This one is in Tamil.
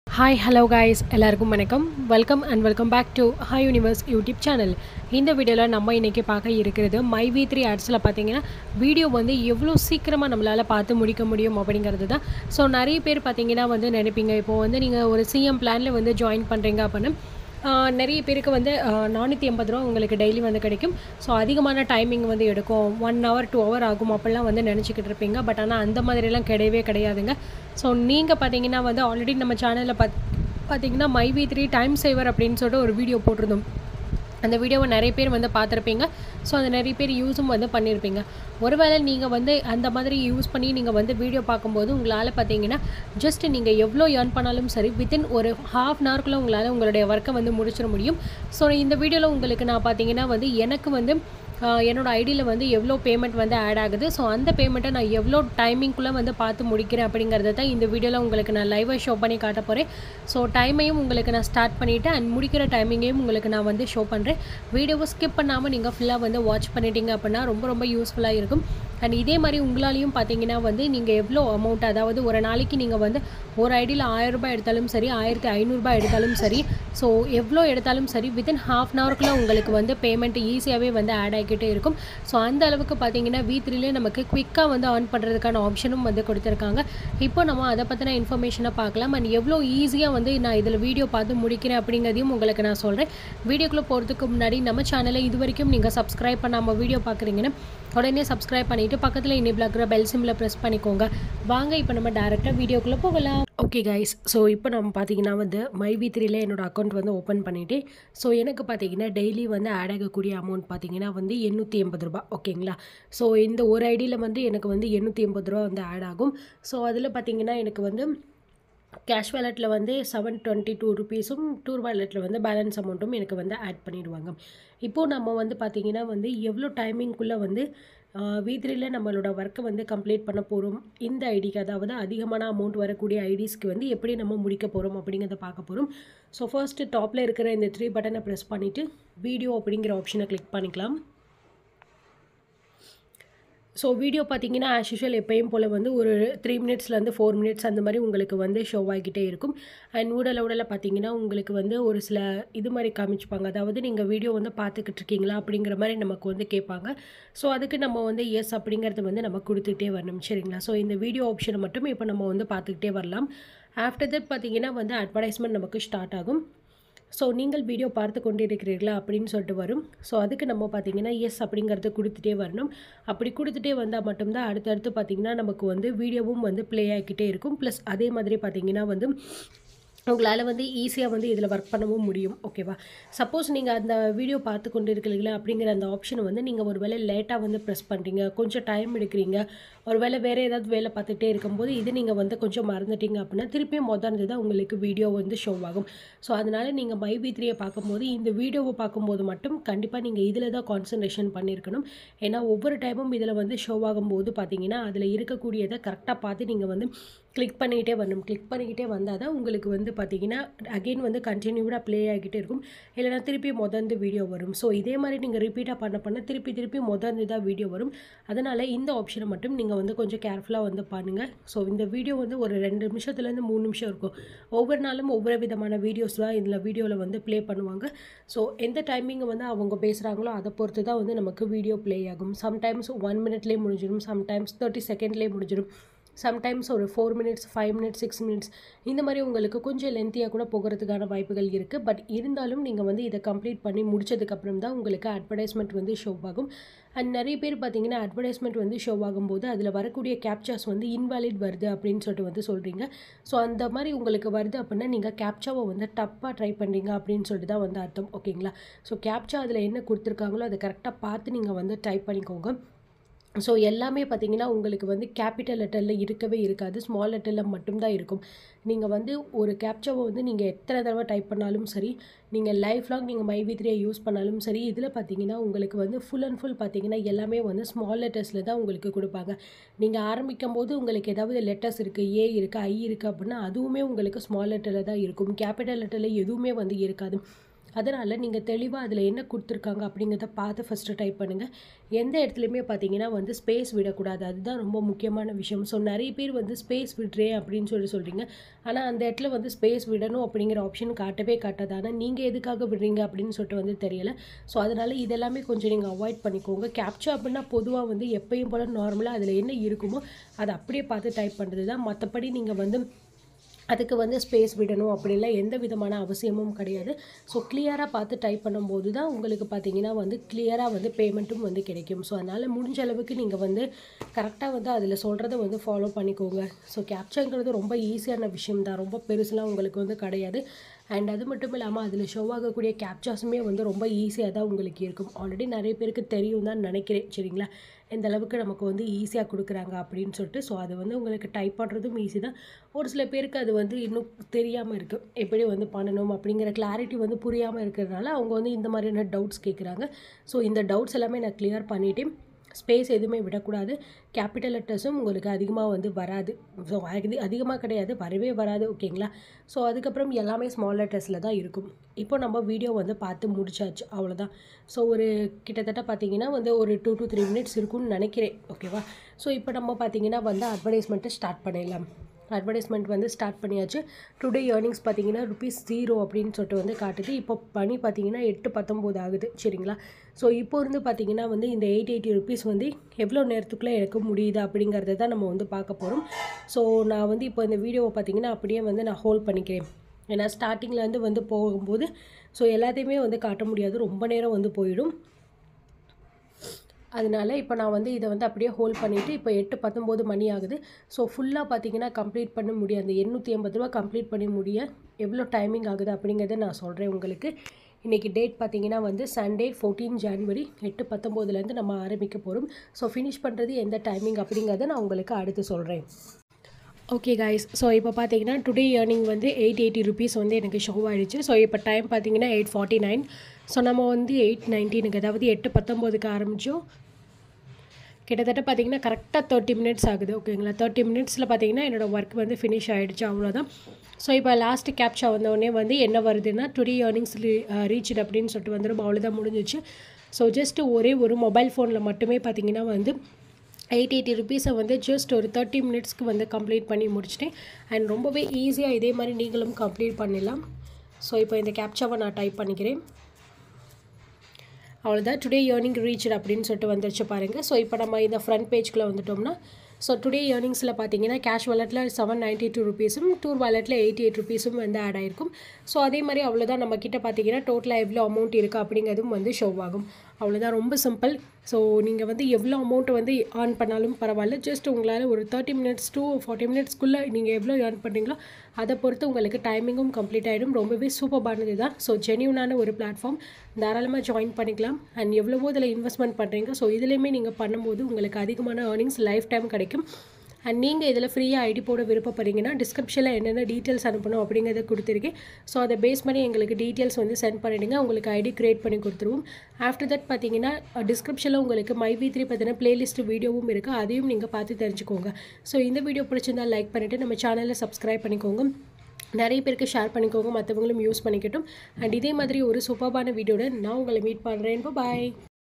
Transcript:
ஹாய் ஹலோ காய்ஸ் எல்லாருக்கும் வணக்கம் welcome and welcome back to Hi Universe YouTube channel இந்த வீடியோவில் நம்ம இன்றைக்கி பார்க்க இருக்கிறது மை வி த்ரீ ஆட்ஸில் பார்த்தீங்கன்னா வீடியோ வந்து எவ்வளோ சீக்கிரமாக நம்மளால் பார்த்து முடிக்க முடியும் அப்படிங்கிறது தான் ஸோ நிறைய பேர் பார்த்தீங்கன்னா வந்து நினைப்பீங்க இப்போது வந்து நீங்கள் ஒரு சிஎம் பிளானில் வந்து ஜாயின் பண்ணுறீங்க அப்படின்னு ஆஹ் நிறைய பேருக்கு வந்து நானூற்றி எண்பது ரூபா உங்களுக்கு டெய்லி வந்து கிடைக்கும் ஸோ அதிகமான டைமிங் வந்து எடுக்கும் ஒன் ஹவர் டூ ஹவர் ஆகும் அப்படிலாம் வந்து நினச்சிக்கிட்டு இருப்பீங்க பட் ஆனால் அந்த மாதிரிலாம் கிடையவே கிடையாதுங்க ஸோ நீங்கள் பார்த்தீங்கன்னா வந்து ஆல்ரெடி நம்ம சேனலில் பாத் பார்த்தீங்கன்னா my V three time saver அப்படின்னு சொல்லிட்டு ஒரு வீடியோ போட்டிருந்தோம் அந்த வீடியோவை நிறைய பேர் வந்து பார்த்துருப்பீங்க ஸோ அந்த நிறைய பேர் யூஸும் வந்து பண்ணியிருப்பீங்க ஒருவேளை நீங்கள் வந்து அந்த மாதிரி யூஸ் பண்ணி நீங்கள் வந்து வீடியோ பார்க்கும்போது உங்களால் பார்த்தீங்கன்னா ஜஸ்ட் நீங்கள் எவ்வளோ ஏர்ன் பண்ணாலும் சரி வித்தின் ஒரு ஹாஃப் அன் ஹவர்க்குள்ளே உங்களால் உங்களுடைய ஒர்க்கை வந்து முடிச்சிட முடியும் ஸோ இந்த வீடியோவில் உங்களுக்கு நான் பார்த்தீங்கன்னா வந்து எனக்கு வந்து ஆஹ் என்னோட ஐடியில் வந்து எவ்வளோ பேமெண்ட் வந்து ஆட் ஆகுது ஸோ அந்த பேமெண்ட்டை நான் எவ்வளோ டைமிங்குள்ளே வந்து பார்த்து முடிக்கிறேன் அப்படிங்கிறத தான் இந்த வீடியோவில் உங்களுக்கு நான் லைவாக ஷோ பண்ணி காட்ட போகிறேன் ஸோ டைமையும் உங்களுக்கு நான் ஸ்டார்ட் பண்ணிவிட்டு அண்ட் முடிக்கிற டைமிங்கையும் உங்களுக்கு நான் வந்து ஷோ பண்ணுறேன் வீடியோவை ஸ்கிப் பண்ணாமல் நீங்கள் ஃபுல்லாக வந்து வாட்ச் பண்ணிட்டீங்க அப்படின்னா ரொம்ப ரொம்ப யூஸ்ஃபுல்லாக இருக்கும் அண்ட் இதே மாதிரி உங்களாலையும் பார்த்தீங்கன்னா வந்து நீங்கள் எவ்வளோ அமௌண்ட் அதாவது ஒரு நாளைக்கு நீங்கள் வந்து ஒரு ஐடியில் ஆயிரம் ரூபாய் எடுத்தாலும் சரி ஆயிரத்தி ஐநூறுரூபா எடுத்தாலும் சரி ஸோ எவ்வளோ எடுத்தாலும் சரி வித்தின் ஹாஃப் அன் ஹவருக்குள்ளே உங்களுக்கு வந்து பேமெண்ட் ஈஸியாகவே வந்து ஆட் ஆகிக்கிட்டே இருக்கும் ஸோ அந்த அளவுக்கு பார்த்தீங்கன்னா வி த்ரீலே நமக்கு குவிக்காக வந்து ஆன் பண்ணுறதுக்கான ஆப்ஷனும் வந்து கொடுத்துருக்காங்க இப்போ நம்ம அதை பற்றின இன்ஃபர்மேஷனை பார்க்கலாம் அண்ட் எவ்வளோ ஈஸியாக வந்து நான் இதில் வீடியோ பார்த்து முடிக்கிறேன் அப்படிங்கிறதையும் உங்களுக்கு நான் சொல்கிறேன் வீடியோக்குள்ளே போகிறதுக்கு முன்னாடி நம்ம சேனலை இது வரைக்கும் நீங்கள் சப்ஸ்கிரைப் பண்ணாமல் வீடியோ பார்க்குறீங்கன்னா உடனே சப்ஸ்கிரைப் பண்ணிவிட்டு பக்கத்தில் இன்னிபிள் இருக்கிற பெல் சிம்மில் ப்ரெஸ் பண்ணிக்கோங்க வாங்க இப்போ நம்ம டேரெக்டாக வீடியோக்குள்ளே போகலாம் ஓகே கைஸ் ஸோ இப்போ நம்ம பார்த்தீங்கன்னா வந்து மை வி த்ரீல என்னோட அக்கௌண்ட் வந்து ஓப்பன் பண்ணிவிட்டு ஸோ எனக்கு பார்த்தீங்கன்னா டெய்லி வந்து ஆட் ஆகக்கூடிய அமௌண்ட் பார்த்தீங்கன்னா வந்து எண்ணூற்றி எண்பது ரூபா ஓகேங்களா ஸோ இந்த ஒரு ஐடியில் வந்து எனக்கு வந்து எண்ணூற்றி எண்பது ரூபா வந்து ஆட் ஆகும் ஸோ அதில் பார்த்தீங்கன்னா எனக்கு வந்து கேஷ் வேலெட்டில் வந்து செவன் டுவெண்ட்டி டூ ருபீஸும் டூர் வேலெட்டில் வந்து பேலன்ஸ் அமௌண்ட்டும் எனக்கு வந்து ஆட் பண்ணிடுவாங்க இப்போது நம்ம வந்து பார்த்திங்கன்னா வந்து எவ்வளோ டைமிங்குள்ளே வந்து வி த்ரீல நம்மளோட ஒர்க்கை வந்து கம்ப்ளீட் பண்ண போகிறோம் இந்த ஐடிக்கு அதாவது அதிகமான அமௌண்ட் வரக்கூடிய ஐடிஸ்க்கு வந்து எப்படி நம்ம முடிக்க போகிறோம் அப்படிங்கிறத பார்க்க போகிறோம் ஸோ ஃபர்ஸ்ட்டு டாப்பில் இருக்கிற இந்த த்ரீ பட்டனை ப்ரெஸ் பண்ணிவிட்டு வீடியோ அப்படிங்கிற ஆப்ஷனை கிளிக் பண்ணிக்கலாம் ஸோ வீடியோ பார்த்தீங்கன்னா ஆஸ் யூஷுவல் எப்பயும் போல் வந்து ஒரு த்ரீ மினிட்ஸ்லேருந்து ஃபோர் மினிட்ஸ் அந்த மாதிரி உங்களுக்கு வந்து ஷோ ஆகிக்கிட்டே இருக்கும் அண்ட் ஊடல ஊடல பார்த்தீங்கன்னா உங்களுக்கு வந்து ஒரு சில இது மாதிரி காமிச்சுப்பாங்க அதாவது நீங்கள் வீடியோ வந்து பார்த்துக்கிட்டு இருக்கீங்களா அப்படிங்கிற மாதிரி நமக்கு வந்து கேட்பாங்க ஸோ அதுக்கு நம்ம வந்து எஸ் அப்படிங்கிறது வந்து நம்ம கொடுத்துக்கிட்டே வரணும் சரிங்களா ஸோ இந்த வீடியோ ஆப்ஷனை மட்டும் இப்போ நம்ம வந்து பார்த்துக்கிட்டே வரலாம் ஆஃப்டர் தட் பார்த்தீங்கன்னா வந்து அட்வர்டைஸ்மெண்ட் நமக்கு ஸ்டார்ட் ஆகும் ஸோ நீங்கள் வீடியோ பார்த்து கொண்டு இருக்கிறீர்களா அப்படின்னு சொல்லிட்டு வரும் ஸோ அதுக்கு நம்ம பார்த்தீங்கன்னா எஸ் அப்படிங்கிறத கொடுத்துட்டே வரணும் அப்படி கொடுத்துட்டே வந்தால் மட்டும்தான் அடுத்தடுத்து பார்த்தீங்கன்னா நமக்கு வந்து வீடியோவும் வந்து ப்ளே ஆகிக்கிட்டே இருக்கும் ப்ளஸ் அதே மாதிரி பார்த்தீங்கன்னா வந்து உங்களால் வந்து ஈஸியாக வந்து இதில் ஒர்க் பண்ணவும் முடியும் ஓகேவா சப்போஸ் நீங்கள் அந்த வீடியோ பார்த்து கொண்டு இருக்கிறீங்களா அப்படிங்கிற அந்த ஆப்ஷனை வந்து நீங்கள் ஒரு வேளை லேட்டாக வந்து ப்ரெஸ் பண்ணுறீங்க கொஞ்சம் டைம் எடுக்கிறீங்க ஒரு வேளை வேறு ஏதாவது வேலை பார்த்துட்டே இருக்கும்போது இது நீங்கள் வந்து கொஞ்சம் மறந்துட்டீங்க அப்படின்னா திருப்பியும் முதர்ந்து தான் உங்களுக்கு வீடியோ வந்து ஷோ ஆகும் ஸோ அதனால் நீங்கள் மை வி த்ரீயை பார்க்கும்போது இந்த வீடியோவை பார்க்கும்போது மட்டும் கண்டிப்பாக நீங்கள் இதில் தான் கான்சன்ட்ரேஷன் பண்ணியிருக்கணும் ஏன்னா ஒவ்வொரு டைமும் இதில் வந்து ஷோ ஆகும்போது பார்த்தீங்கன்னா அதில் இருக்கக்கூடியதை கரெக்டாக பார்த்து நீங்கள் வந்து கிளிக் பண்ணிக்கிட்டே வரணும் கிளிக் பண்ணிக்கிட்டே வந்தால் தான் உங்களுக்கு வந்து பார்த்தீங்கன்னா அகெயின் வந்து கண்டினியூடாக ப்ளே ஆகிட்டே இருக்கும் இல்லைனா திருப்பி முதர்ந்து வீடியோ வரும் ஸோ இதே மாதிரி நீங்கள் ரிப்பீட்டாக பண்ண பண்ண திருப்பி திருப்பி முதர்ந்து தான் வீடியோ வரும் அதனால் இந்த ஆப்ஷனை மட்டும் நீங்கள் வந்து கொஞ்சம் கேர்ஃபுல்லாக வந்து பண்ணுங்கள் ஸோ இந்த வீடியோ வந்து ஒரு ரெண்டு நிமிஷத்துலேருந்து மூணு நிமிஷம் இருக்கும் ஒவ்வொரு நாளும் ஒவ்வொரு விதமான வீடியோஸ் தான் இதில் வீடியோவில் வந்து ப்ளே பண்ணுவாங்க ஸோ எந்த டைமிங்கை வந்து அவங்க பேசுகிறாங்களோ அதை பொறுத்து தான் வந்து நமக்கு வீடியோ ப்ளே ஆகும் சம்டைம்ஸ் ஒன் மினிட்லேயே முடிஞ்சிடும் சம்டைம்ஸ் தேர்ட்டி செகண்ட்லேயே முடிஞ்சிடும் சம்டைம்ஸ் ஒரு four minutes five minutes six minutes இந்த மாதிரி உங்களுக்கு கொஞ்சம் லென்த்தியாக கூட போகிறதுக்கான வாய்ப்புகள் இருக்குது பட் இருந்தாலும் நீங்கள் வந்து இதை கம்ப்ளீட் பண்ணி முடிச்சதுக்கப்புறம் தான் உங்களுக்கு அட்வர்டைஸ்மெண்ட் வந்து ஷோ ஆகும் அண்ட் நிறைய பேர் பார்த்தீங்கன்னா அட்வர்டைஸ்மெண்ட் வந்து ஷோ ஆகும்போது அதில் வரக்கூடிய கேப்சாஸ் வந்து இன்வாலிட் வருது அப்படின்னு சொல்லிட்டு வந்து சொல்கிறீங்க ஸோ அந்த மாதிரி உங்களுக்கு வருது அப்படின்னா நீங்கள் கேப்சாவை வந்து டப்பாக ட்ரை பண்ணுறீங்க அப்படின்னு சொல்லிட்டு தான் வந்து அர்த்தம் ஓகேங்களா ஸோ கேப்சா அதில் என்ன கொடுத்துருக்காங்களோ அதை கரெக்டாக பார்த்து நீங்கள் வந்து டைப் பண்ணிக்கோங்க ஸோ எல்லாமே பார்த்தீங்கன்னா உங்களுக்கு வந்து கேபிட்டல் லெட்டரில் இருக்கவே இருக்காது ஸ்மால் லெட்டரில் மட்டும்தான் இருக்கும் நீங்கள் வந்து ஒரு கேப்சாவை வந்து நீங்கள் எத்தனை தடவை டைப் பண்ணாலும் சரி நீங்கள் லைஃப் லாங் நீங்கள் மை வி த்ரீயை யூஸ் பண்ணாலும் சரி இதில் பார்த்தீங்கன்னா உங்களுக்கு வந்து ஃபுல் அண்ட் ஃபுல் பார்த்தீங்கன்னா எல்லாமே வந்து ஸ்மால் லெட்டர்ஸில் தான் உங்களுக்கு கொடுப்பாங்க நீங்கள் ஆரம்பிக்கும் போது உங்களுக்கு ஏதாவது லெட்டர்ஸ் இருக்குது ஏ இருக்குது ஐ இருக்குது அப்படின்னா அதுவுமே உங்களுக்கு ஸ்மால் லெட்டரில் தான் இருக்கும் கேபிட்டல் லெட்டரில் எதுவுமே வந்து இருக்காது அதனால் நீங்கள் தெளிவாக அதில் என்ன கொடுத்துருக்காங்க அப்படிங்கிறத பார்த்து ஃபஸ்ட்டு டைப் பண்ணுங்கள் எந்த இடத்துலையுமே பார்த்தீங்கன்னா வந்து ஸ்பேஸ் விடக்கூடாது அதுதான் ரொம்ப முக்கியமான விஷயம் ஸோ நிறைய பேர் வந்து ஸ்பேஸ் விடுறேன் அப்படின்னு சொல்லி சொல்கிறீங்க ஆனால் அந்த இடத்துல வந்து ஸ்பேஸ் விடணும் அப்படிங்கிற ஆப்ஷன் காட்டவே காட்டாது ஆனால் நீங்கள் எதுக்காக விடுறீங்க அப்படின்னு சொல்லிட்டு வந்து தெரியல ஸோ அதனால் இதெல்லாமே கொஞ்சம் நீங்கள் அவாய்ட் பண்ணிக்கோங்க கேப்ச்சா அப்படின்னா பொதுவாக வந்து எப்பயும் போல் நார்மலாக அதில் என்ன இருக்குமோ அதை அப்படியே பார்த்து டைப் பண்ணுறது தான் மற்றபடி நீங்கள் வந்து அதுக்கு வந்து ஸ்பேஸ் விடணும் அப்படிலாம் எந்த விதமான அவசியமும் கிடையாது ஸோ கிளியராக பார்த்து டைப் பண்ணும்போது தான் உங்களுக்கு பார்த்தீங்கன்னா வந்து கிளியராக வந்து பேமெண்ட்டும் வந்து கிடைக்கும் ஸோ அதனால் முடிஞ்ச அளவுக்கு நீங்கள் வந்து கரெக்டாக வந்து அதில் சொல்கிறத வந்து ஃபாலோ பண்ணிக்கோங்க ஸோ கேப்ச்சர்ங்கிறது ரொம்ப ஈஸியான விஷயம் தான் ரொம்ப பெருசுலாம் உங்களுக்கு வந்து கிடையாது அண்ட் அது மட்டும் இல்லாமல் அதில் ஷோ ஆகக்கூடிய கேப்சாஸுமே வந்து ரொம்ப ஈஸியாக தான் உங்களுக்கு இருக்கும் ஆல்ரெடி நிறைய பேருக்கு தெரியும் தான் நினைக்கிறேன் சரிங்களா எந்த அளவுக்கு நமக்கு வந்து ஈஸியாக கொடுக்குறாங்க அப்படின்னு சொல்லிட்டு ஸோ அது வந்து உங்களுக்கு டைப் பண்ணுறதும் ஈஸி தான் ஒரு சில பேருக்கு அது வந்து இன்னும் தெரியாமல் இருக்குது எப்படி வந்து பண்ணணும் அப்படிங்கிற கிளாரிட்டி வந்து புரியாமல் இருக்கிறதுனால அவங்க வந்து இந்த மாதிரியான டவுட்ஸ் கேட்குறாங்க ஸோ இந்த டவுட்ஸ் எல்லாமே நான் கிளியர் பண்ணிவிட்டு ஸ்பேஸ் எதுவுமே விடக்கூடாது கேபிட்டல் லெட்டர்ஸும் உங்களுக்கு அதிகமாக வந்து வராது ஸோ அது அதிகமாக கிடையாது வரவே வராது ஓகேங்களா ஸோ அதுக்கப்புறம் எல்லாமே ஸ்மால் லெட்டர்ஸில் தான் இருக்கும் இப்போ நம்ம வீடியோ வந்து பார்த்து முடிச்சாச்சு அவ்வளோதான் ஸோ ஒரு கிட்டத்தட்ட பார்த்தீங்கன்னா வந்து ஒரு டூ டு த்ரீ மினிட்ஸ் இருக்கும்னு நினைக்கிறேன் ஓகேவா ஸோ இப்போ நம்ம பார்த்தீங்கன்னா வந்து அட்வர்டைஸ்மெண்ட்டை ஸ்டார்ட் பண்ணிடலாம் அட்வர்டைஸ்மெண்ட் வந்து ஸ்டார்ட் பண்ணியாச்சு டுடே ஏர்னிங்ஸ் பார்த்தீங்கன்னா ருபீஸ் ஜீரோ அப்படின்னு சொல்லிட்டு வந்து காட்டுது இப்போ பணி பார்த்தீங்கன்னா எட்டு பத்தொம்போது ஆகுது சரிங்களா ஸோ இப்போ இருந்து பார்த்தீங்கன்னா வந்து இந்த எயிட் எயிட்டி ருபீஸ் வந்து எவ்வளோ நேரத்துக்குள்ளே எடுக்க முடியுது அப்படிங்கிறத தான் நம்ம வந்து பார்க்க போகிறோம் ஸோ நான் வந்து இப்போ இந்த வீடியோவை பார்த்தீங்கன்னா அப்படியே வந்து நான் ஹோல்ட் பண்ணிக்கிறேன் ஏன்னா ஸ்டார்டிங்லேருந்து வந்து போகும்போது ஸோ எல்லாத்தையுமே வந்து காட்ட முடியாது ரொம்ப நேரம் வந்து போயிடும் அதனால இப்போ நான் வந்து இதை வந்து அப்படியே ஹோல்ட் பண்ணிவிட்டு இப்போ எட்டு பத்தொம்போது மணி ஆகுது ஸோ ஃபுல்லாக பார்த்தீங்கன்னா கம்ப்ளீட் பண்ண முடியும் அந்த எண்ணூற்றி ஐம்பது ரூபா கம்ப்ளீட் பண்ணி முடிய எவ்வளோ டைமிங் ஆகுது அப்படிங்கிறத நான் சொல்கிறேன் உங்களுக்கு இன்றைக்கி டேட் பார்த்தீங்கன்னா வந்து சண்டே ஃபோர்டீன் ஜான்வரி எட்டு பத்தொம்போதுலேருந்து நம்ம ஆரம்பிக்க போகிறோம் ஸோ ஃபினிஷ் பண்ணுறது எந்த டைமிங் அப்படிங்கிறத நான் உங்களுக்கு அடுத்து சொல்கிறேன் ஓகே கைஸ் ஸோ இப்போ பார்த்தீங்கன்னா டுடே ஏர்னிங் வந்து எயிட் எயிட்டி ருபீஸ் வந்து எனக்கு ஷோ ஆகிடுச்சு ஸோ இப்போ டைம் பார்த்தீங்கன்னா எயிட் ஃபார்ட்டி நைன் ஸோ நம்ம வந்து எயிட் நைன்டீனுக்கு அதாவது எட்டு பத்தொம்போதுக்கு ஆரம்பித்தோம் கிட்டத்தட்ட பார்த்தீங்கன்னா கரெக்டாக தேர்ட்டி மினிட்ஸ் ஆகுது ஓகேங்களா தேர்ட்டி மினிட்ஸில் பார்த்தீங்கன்னா என்னோடய ஒர்க் வந்து ஃபினிஷ் ஆகிடுச்சு அவ்வளோதான் ஸோ இப்போ லாஸ்ட்டு கேப்ஷா வந்தோடனே வந்து என்ன வருதுன்னா டுடே ஏர்னிங்ஸ் ரீச் அப்படின்னு சொல்லிட்டு வந்துடும் அவ்வளோதான் முடிஞ்சிச்சு ஸோ ஜஸ்ட்டு ஒரே ஒரு மொபைல் ஃபோனில் மட்டுமே பார்த்தீங்கன்னா வந்து எயிட் எயிட்டி ருபீஸை வந்து ஜஸ்ட் ஒரு தேர்ட்டி மினிட்ஸ்க்கு வந்து கம்ப்ளீட் பண்ணி முடிச்சிட்டேன் அண்ட் ரொம்பவே ஈஸியாக இதே மாதிரி நீங்களும் கம்ப்ளீட் பண்ணிடலாம் ஸோ இப்போ இந்த கேப்சாவை நான் டைப் பண்ணிக்கிறேன் அவ்வளோதான் டுடே ஏர்னிங் ரீச் அப்படின்னு சொல்லிட்டு வந்துருச்சு பாருங்கள் ஸோ இப்போ நம்ம இந்த ஃப்ரண்ட் பேஜ்க்குள்ளே வந்துட்டோம்னா ஸோ டுடே ஏர்னிங்ஸில் பார்த்தீங்கன்னா கேஷ் வாலெட்டில் செவன் நைன்ட்டி டூ ருபீஸும் டூர் வாலெட்டில் எயிட்டி எயிட் ருபீஸும் வந்து ஆட் ஆயிருக்கும் ஸோ அதே மாதிரி அவ்வளோதான் நம்ம கிட்ட பார்த்தீங்கன்னா டோட்டலாக எவ்வளோ அமௌண்ட் இருக்குது அப்படிங்கிறதும் வந்து ஷோ ஆகும் அவ்வளோதான் ரொம்ப சிம்பிள் ஸோ நீங்கள் வந்து எவ்வளோ அமௌண்ட் வந்து ஏர்ன் பண்ணாலும் பரவாயில்ல ஜஸ்ட் உங்களால் ஒரு தேர்ட்டி மினிட்ஸ் டூ ஃபார்ட்டி மினிட்ஸ்க்குள்ளே நீங்கள் எவ்வளோ ஏர்ன் பண்ணுறீங்களோ அதை பொறுத்து உங்களுக்கு டைமிங்கும் கம்ப்ளீட் ஆகிடும் ரொம்பவே சூப்பரானது தான் ஸோ ஜென்யூனான ஒரு பிளாட்ஃபார்ம் தாராளமாக ஜாயின் பண்ணிக்கலாம் அண்ட் எவ்வளவோ இதில் இன்வெஸ்ட்மெண்ட் பண்ணுறீங்க ஸோ இதுலேயுமே நீங்கள் பண்ணும்போது உங்களுக்கு அதிகமான ஏர்னிங்ஸ் லைஃப் டைம் கிடைக்கும் அண்ட் நீங்கள் இதில் ஃப்ரீயாக ஐடி போட விருப்பப்படுறீங்கன்னா டிஸ்கிரிப்ஷனில் என்னென்ன டீட்டெயில்ஸ் அனுப்பணும் அப்படிங்கிறத கொடுத்துருக்கேன் ஸோ அதை பேஸ் பண்ணி எங்களுக்கு டீட்டெயில்ஸ் வந்து சென்ட் பண்ணிவிடுங்க உங்களுக்கு ஐடி க்ரியேட் பண்ணி கொடுத்துருவோம் ஆஃப்டர் தட் பார்த்தீங்கன்னா டிஸ்கிரிப்ஷனில் உங்களுக்கு மை வி த்ரீ பார்த்தீங்கன்னா பிளேலிஸ்ட் வீடியோவும் இருக்குது அதையும் நீங்கள் பார்த்து தெரிஞ்சுக்கோங்க ஸோ இந்த வீடியோ பிடிச்சிருந்தா லைக் பண்ணிவிட்டு நம்ம சேனலில் சப்ஸ்கிரைப் பண்ணிக்கோங்க நிறைய பேருக்கு ஷேர் பண்ணிக்கோங்க மற்றவங்களும் யூஸ் பண்ணிக்கட்டும் அண்ட் இதே மாதிரி ஒரு சூப்பர்பான வீடியோட நான் உங்களை மீட் பண்ணுறேன் பாய்